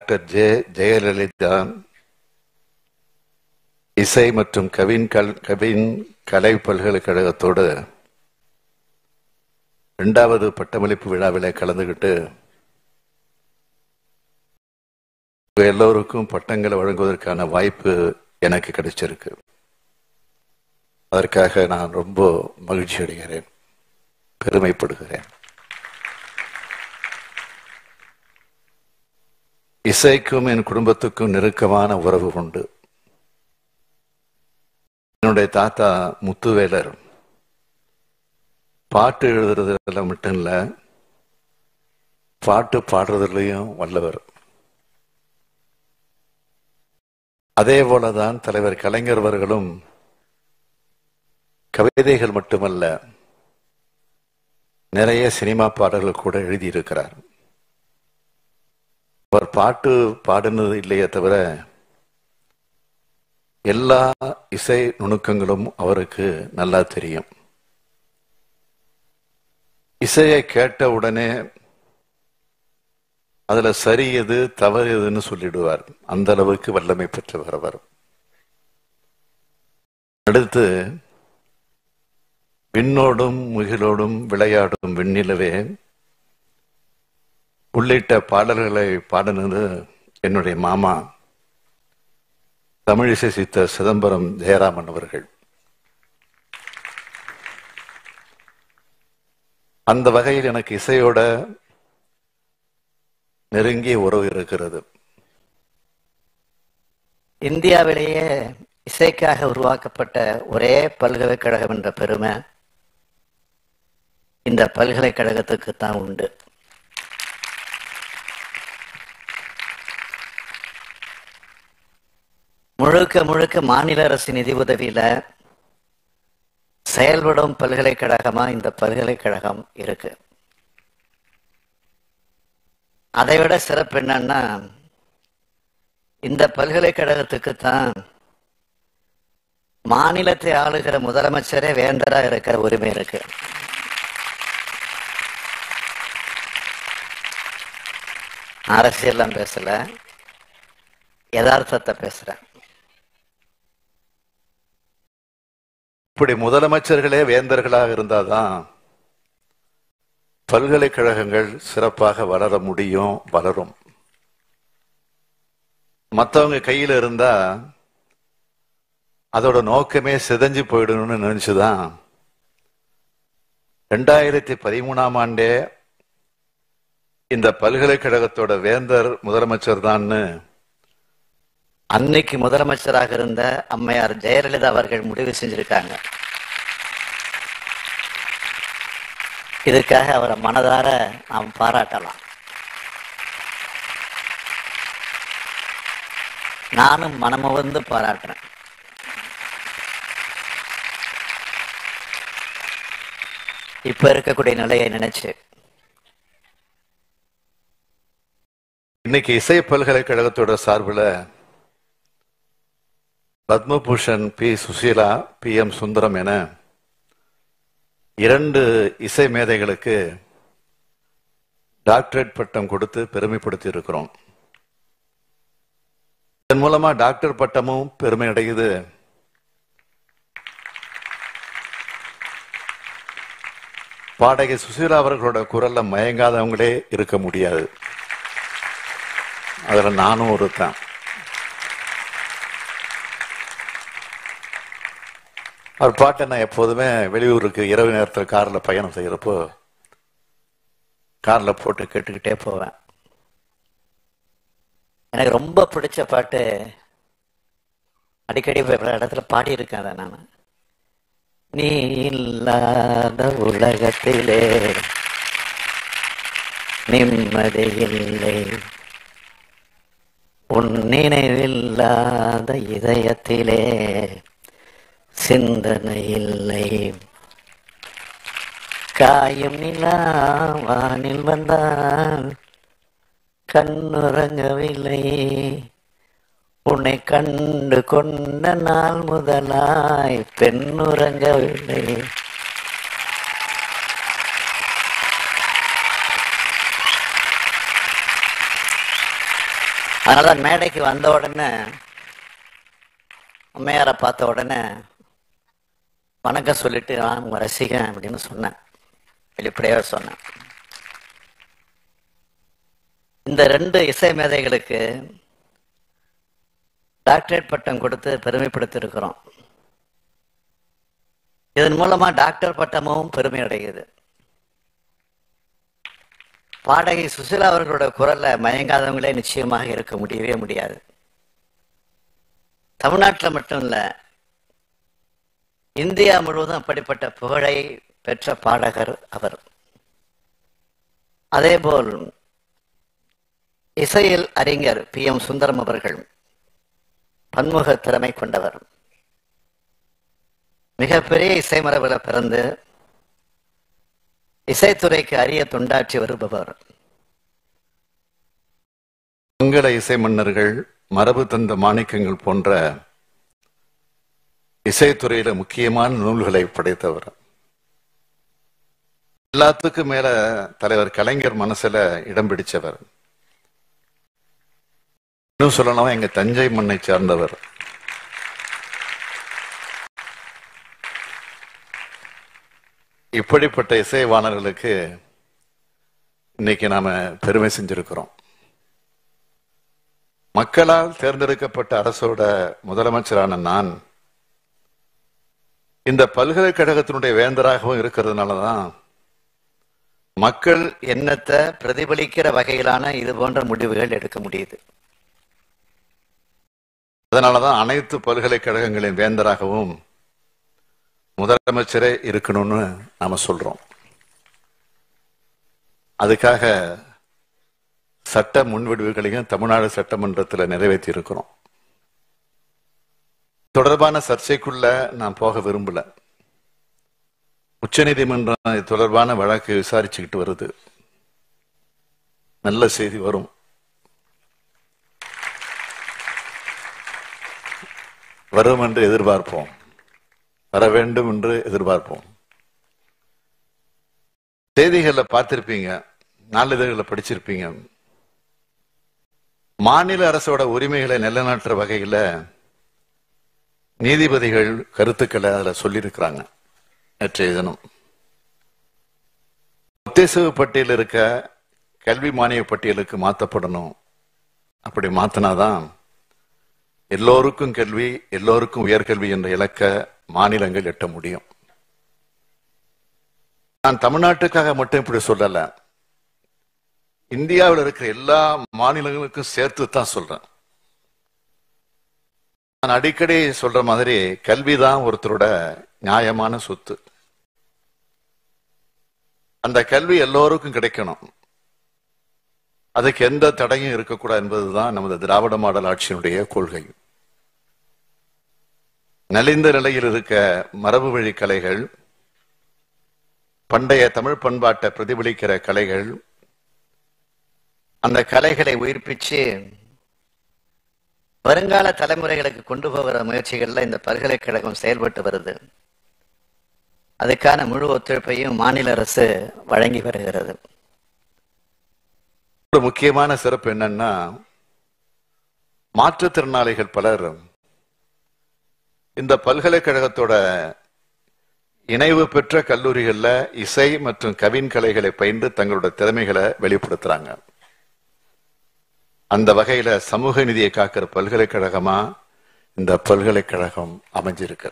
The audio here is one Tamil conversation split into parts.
டாக்டர் ஜே ஜெயலலிதா இசை மற்றும் கவின் கல் கவின் கலை பல்கலைக்கழகத்தோடு இரண்டாவது பட்டமளிப்பு விழாவிலே கலந்துகிட்டு உங்க எல்லோருக்கும் பட்டங்களை வழங்குவதற்கான வாய்ப்பு எனக்கு கிடைச்சிருக்கு அதற்காக நான் ரொம்ப மகிழ்ச்சி அடைகிறேன் பெருமைப்படுகிறேன் இசைக்கும் என் குடும்பத்துக்கும் நெருக்கமான உறவு உண்டு என்னுடைய தாத்தா முத்துவேலர் பாட்டு எழுதுறதுல மட்டும் இல்ல பாட்டு பாடுறதுலயும் வல்லவர் அதே போலதான் தலைவர் கலைஞர் அவர்களும் கவிதைகள் மட்டுமல்ல நிறைய சினிமா பாடல்கள் கூட எழுதியிருக்கிறார் அவர் பாட்டு பாடினது இல்லையே தவிர எல்லா இசை நுணுக்கங்களும் அவருக்கு நல்லா தெரியும் இசையை கேட்ட உடனே அதுல சரி எது தவறு எதுன்னு சொல்லிடுவார் அந்த அளவுக்கு வல்லமை பெற்றவர் அவர் அடுத்து விண்ணோடும் முகிலோடும் விளையாடும் விண்ணிலவே உள்ளிட்ட பாடல்களை பாடினது என்னுடைய மாமா தமிழிசை சித்த சிதம்பரம் ஜெயராமன் அவர்கள் அந்த வகையில் எனக்கு இசையோட நெருங்கிய உறவு இருக்கிறது இந்தியாவிலேயே இசைக்காக உருவாக்கப்பட்ட ஒரே பல்கலைக்கழகம் என்ற பெருமை இந்த பல்கலைக்கழகத்துக்கு தான் உண்டு முழுக்க முழுக்க மாநில அரசு நிதி உதவியில செயல்படும் பல்கலைக்கழகமா இந்த பல்கலைக்கழகம் இருக்கு அதை விட சிறப்பு என்னன்னா இந்த பல்கலைக்கழகத்துக்கு தான் மாநிலத்தை ஆளுகிற முதலமைச்சரே வேந்தரா இருக்கிற உரிமை இருக்கு அரசியல்லாம் பேசல யதார்த்தத்தை பேசுறேன் இப்படி முதலமைச்சர்களே வேந்தர்களாக இருந்தாதான் பல்கலைக்கழகங்கள் சிறப்பாக வளர முடியும் வளரும் மற்றவங்க கையில இருந்தா அதோட நோக்கமே சிதைஞ்சு போயிடணும்னு நினைச்சுதான் ரெண்டாயிரத்தி பதிமூணாம் ஆண்டே இந்த பல்கலைக்கழகத்தோட வேந்தர் முதலமைச்சர் தான்னு அன்னைக்கு முதலமைச்சராக இருந்த அம்மையார் ஜெயலலிதா அவர்கள் முடிவு செஞ்சிருக்காங்க இதுக்காக அவரை மனதார நாம் பாராட்டலாம் நானும் மனம வந்து பாராட்டுறேன் இப்ப இருக்கக்கூடிய நிலையை நினைச்சு இன்னைக்கு இசை பல்கலைக்கழகத்தோட சார்பில் Padma Bhushan B Susheela B M Sundaram என இரண்டு இசை மேதைகளுக்கு டாக்டரேட் பட்டம் கொடுத்து பெருமைப்படுத்தி இருக்கிறோம் இதன் மூலமா டாக்டர் பட்டமும் பெருமை அடையுது பாடகி சுசீலா அவர்களோட குரல்ல மயங்காதவங்களே இருக்க முடியாது அதுல நானும் ஒருத்தன் அவர் பாட்டை நான் எப்போதுமே வெளியூருக்கு இரவு நேரத்தில் கார்ல பயணம் செய்யறப்போ கார்ல போட்டு கேட்டுக்கிட்டே போவேன் எனக்கு ரொம்ப பிடிச்ச பாட்டு அடிக்கடி பல இடத்துல பாடியிருக்கேன் அதை நான் நீ இல்லாத உலகத்திலே நிம்மதி இல்லை உன் நினைவில்லாத இதயத்திலே சிந்தனை இல்லை காயும் நிலா வானில் வந்தால் கண்ணுறங்கவில்லை உன்னை கண்டு கொண்ட நாள் முதலாய் பெண்ணுறங்கவில்லை அதனால மேடைக்கு வந்த உடனே அம்மையாரை பார்த்த உடனே வணக்கம் சொல்லிட்டு நான் உங்க ரசிகன் அப்படின்னு சொன்னேன் வெளிப்படையாக சொன்னேன் இந்த ரெண்டு இசை மேதைகளுக்கு டாக்டரேட் பட்டம் கொடுத்து பெருமைப்படுத்தியிருக்கிறோம் இதன் மூலமா டாக்டர் பட்டமும் பெருமை அடையுது பாடகி சுசிலா அவர்களோட குரல்ல மயங்காதவங்களே நிச்சயமாக இருக்க முடியவே முடியாது தமிழ்நாட்டில் மட்டும் இல்ல இந்தியா முழுவதும் அப்படிப்பட்ட புகழை பெற்ற பாடகர் அவர் அதேபோல் இசையில் அறிஞர் பி எம் சுந்தரம் அவர்கள் பன்முக திறமை கொண்டவர் மிகப்பெரிய இசை மரபில் பிறந்து இசைத்துறைக்கு அரிய தொண்டாற்றி வருபவர் மங்கள இசை மன்னர்கள் மரபு தந்த மாணிக்கங்கள் போன்ற இசைத்துறையில முக்கியமான நூல்களை படைத்தவர் எல்லாத்துக்கும் மேல தலைவர் கலைஞர் மனசுல இடம் பிடிச்சவர் இன்னும் சொல்லணும் எங்க தஞ்சை மண்ணை சார்ந்தவர் இப்படிப்பட்ட இசைவாணர்களுக்கு இன்னைக்கு நாம பெருமை செஞ்சிருக்கிறோம் மக்களால் தேர்ந்தெடுக்கப்பட்ட அரசோட முதலமைச்சரான நான் இந்த பல்கலைக்கழகத்தினுடைய வேந்தராகவும் இருக்கிறதுனாலதான் மக்கள் எண்ணத்தை பிரதிபலிக்கிற வகையிலான இது போன்ற முடிவுகள் எடுக்க முடியுது அதனாலதான் அனைத்து பல்கலைக்கழகங்களின் வேந்தராகவும் முதலமைச்சரே இருக்கணும்னு நாம சொல்றோம் அதுக்காக சட்ட முன்வடிவுகளையும் தமிழ்நாடு சட்டமன்றத்தில் நிறைவேற்றி இருக்கிறோம் தொடர்பான சர்ச்சைக்குள்ள நான் போக விரும்பல உச்சநீதிமன்றம் இது தொடர்பான வழக்கு விசாரிச்சுக்கிட்டு வருது நல்ல செய்தி வரும் வரும் என்று எதிர்பார்ப்போம் வர வேண்டும் என்று எதிர்பார்ப்போம் செய்திகள்ல பார்த்திருப்பீங்க நாளிதழ்களை படிச்சிருப்பீங்க மாநில அரசோட உரிமைகளை நிலைநாட்டுற வகையில நீதிபதிகள் கருத்துக்களை அதுல சொல்லியிருக்கிறாங்க நேற்றைய தினம் ஒத்திசைவு பட்டியல் இருக்க கல்வி மானிய பட்டியலுக்கு மாற்றப்படணும் அப்படி மாத்தினாதான் எல்லோருக்கும் கல்வி எல்லோருக்கும் உயர்கல்வி என்ற இலக்க மாநிலங்கள் எட்ட முடியும் நான் தமிழ்நாட்டுக்காக மட்டும் இப்படி சொல்லல இந்தியாவில் இருக்கிற எல்லா மாநிலங்களுக்கும் சேர்த்து தான் சொல்றேன் நான் அடிக்கடி சொல்ற மாதிரி கல்விதான் ஒருத்தரோட நியாயமான சொத்து அந்த கல்வி எல்லோருக்கும் கிடைக்கணும் அதுக்கு எந்த தடையும் இருக்கக்கூடாது என்பதுதான் நமது திராவிட மாடல் ஆட்சியினுடைய கொள்கை நலிந்த நிலையில் இருக்க மரபு வழி கலைகள் பண்டைய தமிழ் பண்பாட்டை பிரதிபலிக்கிற கலைகள் அந்த கலைகளை உயிர்ப்பிச்சு வருங்கால தலைமுறைகளுக்கு கொண்டு போகிற முயற்சிகள்ல இந்த பல்கலைக்கழகம் செயல்பட்டு வருது அதுக்கான முழு ஒத்துழைப்பையும் மாநில அரசு வழங்கி வருகிறது ஒரு முக்கியமான சிறப்பு என்னன்னா மாற்றுத்திறனாளிகள் பலர் இந்த பல்கலைக்கழகத்தோட இணைவு பெற்ற கல்லூரிகள்ல இசை மற்றும் கவின் கலைகளை பயின்று தங்களோட திறமைகளை வெளிப்படுத்துறாங்க அந்த வகையில சமூக நிதியை காக்கிற பல்கலைக்கழகமா இந்த பல்கலைக்கழகம் அமைஞ்சிருக்கு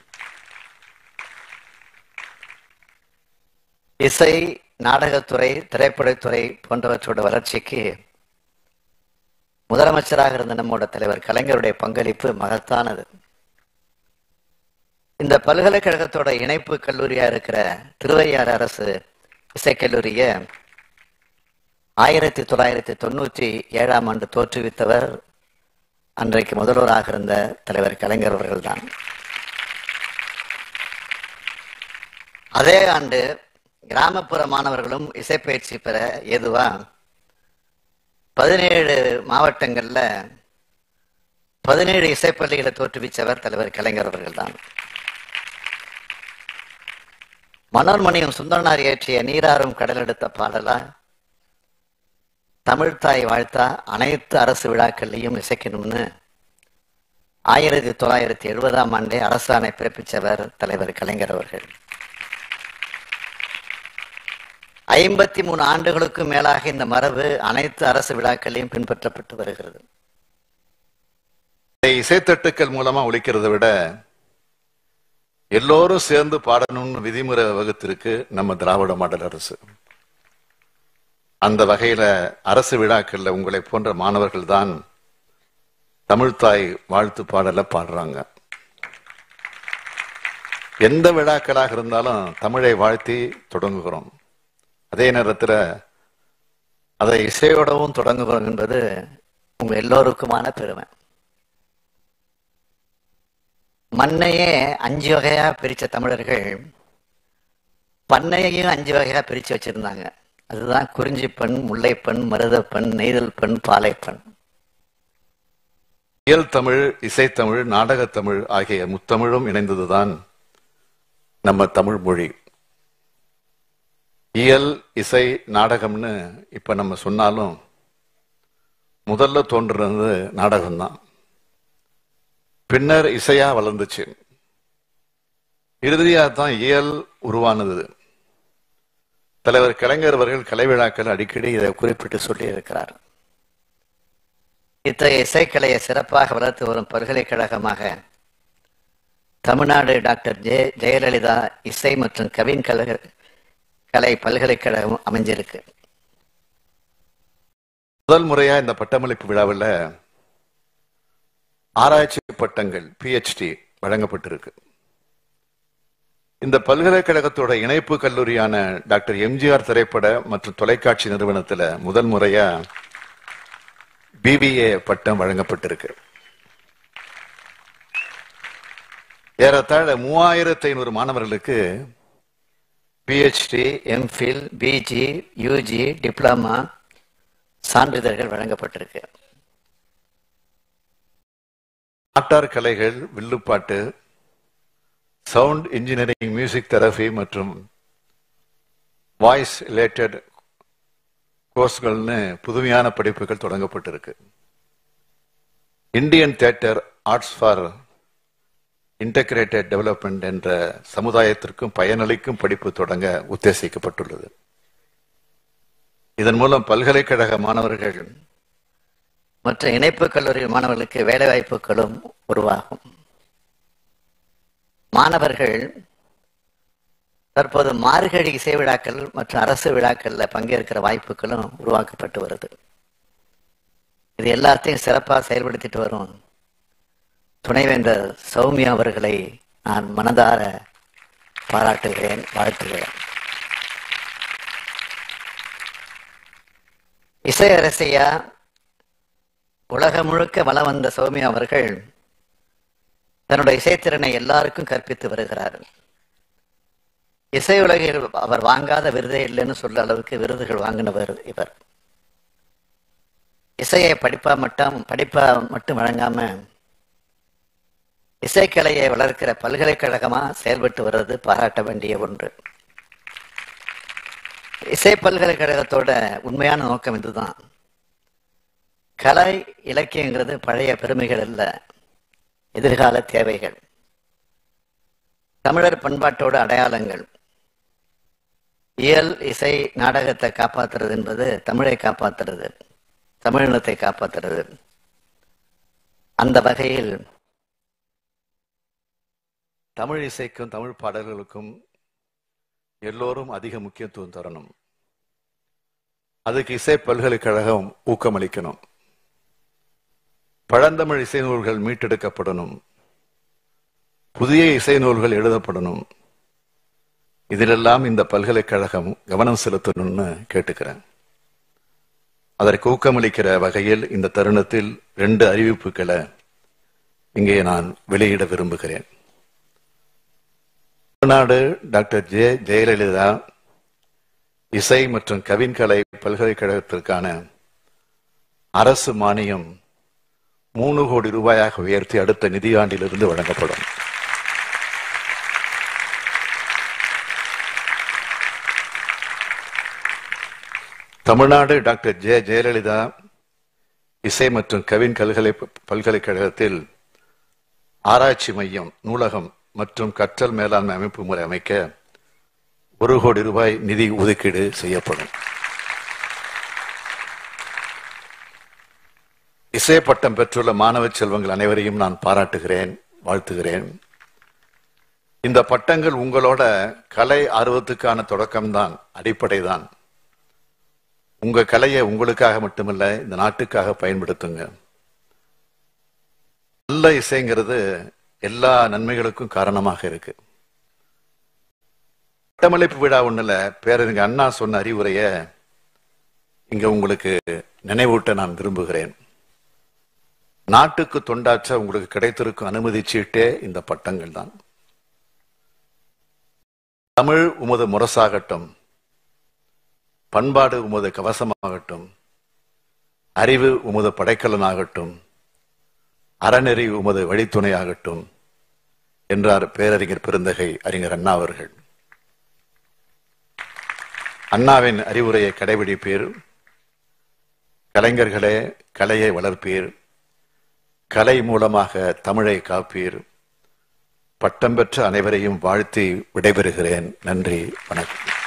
இசை நாடகத்துறை திரைப்படத்துறை போன்றவற்றோட வளர்ச்சிக்கு முதலமைச்சராக இருந்த நம்மோட தலைவர் கலைஞருடைய பங்களிப்பு மகத்தானது இந்த பல்கலைக்கழகத்தோட இணைப்பு கல்லூரியா இருக்கிற திருவையாறு அரசு இசைக்கல்லூரிய ஆயிரத்தி தொள்ளாயிரத்தி தொண்ணூற்றி ஏழாம் ஆண்டு தோற்றுவித்தவர் அன்றைக்கு முதல்வராக இருந்த தலைவர் கலைஞர் அவர்கள்தான் அதே ஆண்டு கிராமப்புற மாணவர்களும் இசைப்பயிற்சி பெற ஏதுவா பதினேழு மாவட்டங்கள்ல பதினேழு இசைப்பள்ளிகளை தோற்றுவிச்சவர் தலைவர் கலைஞர் அவர்கள்தான் மனோன்மணியும் சுந்தரனார் இயற்றிய நீராறும் கடலெடுத்த பாடலா தமிழ்த்தாய் வாழ்த்தா அனைத்து அரசு விழாக்கள்லையும் இசைக்கணும்னு ஆயிரத்தி தொள்ளாயிரத்தி எழுபதாம் ஆண்டே அரசாணை பிறப்பித்தவர் தலைவர் கலைஞர் அவர்கள் ஐம்பத்தி மூணு ஆண்டுகளுக்கும் மேலாக இந்த மரபு அனைத்து அரசு விழாக்களையும் பின்பற்றப்பட்டு வருகிறது இதை இசைத்தட்டுக்கள் மூலமா ஒழிக்கிறத விட எல்லோரும் சேர்ந்து பாடணும்னு விதிமுறை வகுத்திருக்கு நம்ம திராவிட மாடல் அரசு அந்த வகையில அரசு விழாக்கள்ல உங்களை போன்ற மாணவர்கள் தான் தமிழ்த்தாய் வாழ்த்து பாடல பாடுறாங்க எந்த விழாக்களாக இருந்தாலும் தமிழை வாழ்த்தி தொடங்குகிறோம் அதே நேரத்தில் அதை இசையோடவும் தொடங்குகிறோம் என்பது உங்க எல்லோருக்குமான பெருமை மண்ணையே அஞ்சு வகையா பிரிச்ச தமிழர்கள் பண்ணையையும் அஞ்சு வகையா பிரிச்சு வச்சிருந்தாங்க அதுதான் குறிஞ்சிப்பெண் முல்லைப்பெண் மருதப்பெண் நெய்தல் பெண் பாலைப்பெண் இயல் தமிழ் இசைத்தமிழ் நாடகத்தமிழ் ஆகிய முத்தமிழும் இணைந்ததுதான் நம்ம தமிழ் மொழி இயல் இசை நாடகம்னு இப்ப நம்ம சொன்னாலும் முதல்ல தோன்றுறது நாடகம்தான் பின்னர் இசையா வளர்ந்துச்சு இறுதியா தான் இயல் உருவானது தலைவர் கலைஞர் அவர்கள் கலை விழாக்கள் அடிக்கடி இதை குறிப்பிட்டு சொல்லி இருக்கிறார் இத்தகைய இசைக்கலையை சிறப்பாக வளர்த்து வரும் பல்கலைக்கழகமாக தமிழ்நாடு டாக்டர் ஜெ ஜெயலலிதா இசை மற்றும் கவின் கலை கலை பல்கலைக்கழகம் அமைஞ்சிருக்கு முதல் முறையா இந்த பட்டமளிப்பு விழாவில் ஆராய்ச்சி பட்டங்கள் பிஹெச்டி வழங்கப்பட்டிருக்கு இந்த பல்கலைக்கழகத்தோட இணைப்பு கல்லூரியான டாக்டர் எம்ஜிஆர் திரைப்பட மற்றும் தொலைக்காட்சி நிறுவனத்துல முதல் முறையா பிபிஏ பட்டம் வழங்கப்பட்டிருக்கு ஏறத்தாழ மூவாயிரத்தி ஐநூறு மாணவர்களுக்கு PhD MPhil PG UG diploma சான்றிதழ்கள் வழங்கப்பட்டிருக்கு நாட்டார் கலைகள் வில்லுப்பாட்டு சவுண்ட் இன்ஜினியரிங் மியூசிக் தெரபி மற்றும் வாய்ஸ் ரிலேட்டட் கோர்ஸ்கள்னு புதுமையான படிப்புகள் தொடங்கப்பட்டிருக்கு Indian theatre arts for integrated development என்ற சமுதாயத்திற்கும் பயனளிக்கும் படிப்பு தொடங்க உத்தேசிக்கப்பட்டுள்ளது இதன் மூலம் பல்கலைக்கழக மாணவர்கள் மற்ற இணைப்பு கல்லூரி மாணவர்களுக்கு வேலைவாய்ப்புகளும் உருவாகும் மாணவர்கள் தற்போது மார்கழி இசை விழாக்கள் மற்றும் அரசு விழாக்கள்ல பங்கேற்கிற வாய்ப்புகளும் உருவாக்கப்பட்டு வருது இது எல்லாத்தையும் சிறப்பாக செயல்படுத்திட்டு வரும் துணைவேந்தர் சௌமியா அவர்களை நான் மனதார பாராட்டுகிறேன் வாழ்த்துகிறேன் இசை அரசியா உலகம் முழுக்க வலம் வந்த சௌமியா அவர்கள் தன்னுடைய இசைத்திறனை எல்லாருக்கும் கற்பித்து வருகிறார் இசை உலகில் அவர் வாங்காத விருதே இல்லைன்னு சொல்ல அளவுக்கு விருதுகள் வாங்கினவர் இவர் இசையை படிப்பா மட்டும் படிப்பா மட்டும் வழங்காம இசைக்கலையை வளர்க்கிற பல்கலைக்கழகமா செயல்பட்டு வர்றது பாராட்ட வேண்டிய ஒன்று இசை பல்கலைக்கழகத்தோட உண்மையான நோக்கம் இதுதான் கலை இலக்கியங்கிறது பழைய பெருமைகள் அல்ல எதிர்கால தேவைகள் தமிழர் பண்பாட்டோட அடையாளங்கள் இயல் இசை நாடகத்தை காப்பாத்துறது என்பது தமிழை காப்பாத்துறது தமிழினத்தை காப்பாத்துறது அந்த வகையில் தமிழ் இசைக்கும் தமிழ் பாடல்களுக்கும் எல்லோரும் அதிக முக்கியத்துவம் தரணும் அதுக்கு இசை பல்கலைக்கழகம் ஊக்கமளிக்கணும் பழந்தமிழ் இசை நூல்கள் மீட்டெடுக்கப்படணும் புதிய இசை நூல்கள் எழுதப்படணும் இதிலெல்லாம் இந்த பல்கலைக்கழகம் கவனம் செலுத்தணும்னு கேட்டுக்கிறேன் அதற்கு ஊக்கமளிக்கிற வகையில் இந்த தருணத்தில் ரெண்டு அறிவிப்புகளை இங்கே நான் வெளியிட விரும்புகிறேன் தமிழ்நாடு டாக்டர் ஜே ஜெயலலிதா இசை மற்றும் கவின்கலை பல்கலைக்கழகத்திற்கான அரசு மானியம் மூணு கோடி ரூபாயாக உயர்த்தி அடுத்த நிதியாண்டிலிருந்து வழங்கப்படும் தமிழ்நாடு டாக்டர் ஜெ ஜெயலலிதா இசை மற்றும் கவின் கல்கலை பல்கலைக்கழகத்தில் ஆராய்ச்சி மையம் நூலகம் மற்றும் கற்றல் மேலாண்மை அமைப்பு முறை அமைக்க ஒரு கோடி ரூபாய் நிதி ஒதுக்கீடு செய்யப்படும் இசை பட்டம் பெற்றுள்ள மாணவ செல்வங்கள் அனைவரையும் நான் பாராட்டுகிறேன் வாழ்த்துகிறேன் இந்த பட்டங்கள் உங்களோட கலை ஆர்வத்துக்கான தொடக்கம்தான் அடிப்படைதான் உங்க கலையை உங்களுக்காக மட்டுமல்ல இந்த நாட்டுக்காக பயன்படுத்துங்க நல்ல இசைங்கிறது எல்லா நன்மைகளுக்கும் காரணமாக இருக்கு பட்டமளிப்பு விழா ஒண்ணுல பேரறிஞர் அண்ணா சொன்ன அறிவுரைய இங்க உங்களுக்கு நினைவூட்ட நான் விரும்புகிறேன் நாட்டுக்கு தொண்டாற்ற உங்களுக்கு கிடைத்திருக்கும் அனுமதி சீட்டே இந்த பட்டங்கள் தான் தமிழ் உமது முரசாகட்டும் பண்பாடு உமது கவசமாகட்டும் அறிவு உமது படைக்கலனாகட்டும் அறநெறி உமது வழித்துணையாகட்டும் என்றார் பேரறிஞர் பெருந்தகை அறிஞர் அண்ணா அவர்கள் அண்ணாவின் அறிவுரையை கடைபிடிப்பீர் கலைஞர்களே கலையை வளர்ப்பீர் கலை மூலமாக தமிழை காப்பீர் பட்டம் பெற்ற அனைவரையும் வாழ்த்தி விடைபெறுகிறேன் நன்றி வணக்கம்